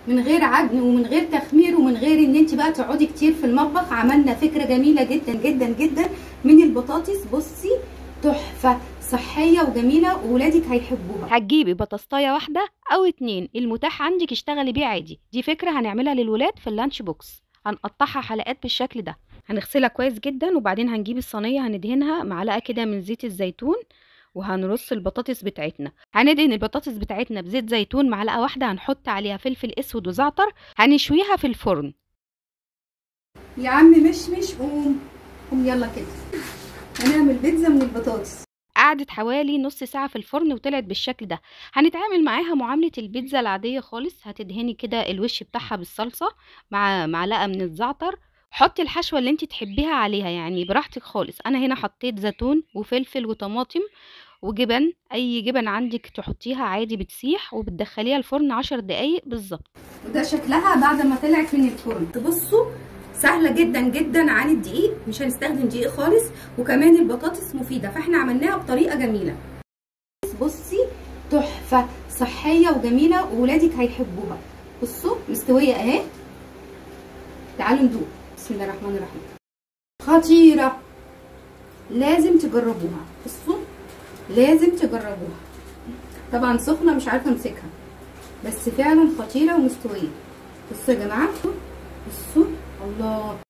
من غير عجن ومن غير تخمير ومن غير ان انت بقى تقعدي كتير في المطبخ عملنا فكره جميله جدا جدا جدا من البطاطس بصي تحفه صحيه وجميله وولادك هيحبوها هتجيبي بطاطايه واحده او اتنين المتاح عندك اشتغلي بيه عادي دي فكره هنعملها للولاد في اللانش بوكس هنقطعها حلقات بالشكل ده هنغسلها كويس جدا وبعدين هنجيب الصينيه هندهنها معلقه كده من زيت الزيتون وهنرص البطاطس بتاعتنا هندهن البطاطس بتاعتنا بزيت زيتون معلقه واحده هنحط عليها فلفل اسود وزعتر هنشويها في الفرن يا عم مشمش قوم قوم يلا كده هنعمل بيتزا من البطاطس قعدت حوالي نص ساعة في الفرن وطلعت بالشكل ده هنتعامل معاها معاملة البيتزا العادية خالص هتدهني كده الوش بتاعها بالصلصة مع معلقة من الزعتر حطي الحشوة اللي انت تحبيها عليها يعني براحتك خالص انا هنا حطيت زيتون وفلفل وطماطم وجبن اي جبن عندك تحطيها عادي بتسيح وبتدخليها الفرن عشر دقايق بالظبط وده شكلها بعد ما طلعت من الفرن تبصوا سهله جدا جدا عن الدقيق مش هنستخدم دقيق خالص وكمان البطاطس مفيده فاحنا عملناها بطريقه جميله بصي تحفه صحيه وجميله وولادك هيحبوها بصوا مستويه اهي تعالوا ندوق بسم الله الرحمن الرحيم خطيره لازم تجربوها بصوا لازم تجربوها طبعا سخنه مش عارفه امسكها بس فعلا خطيره ومستويه بصوا يا جماعه بصوا الله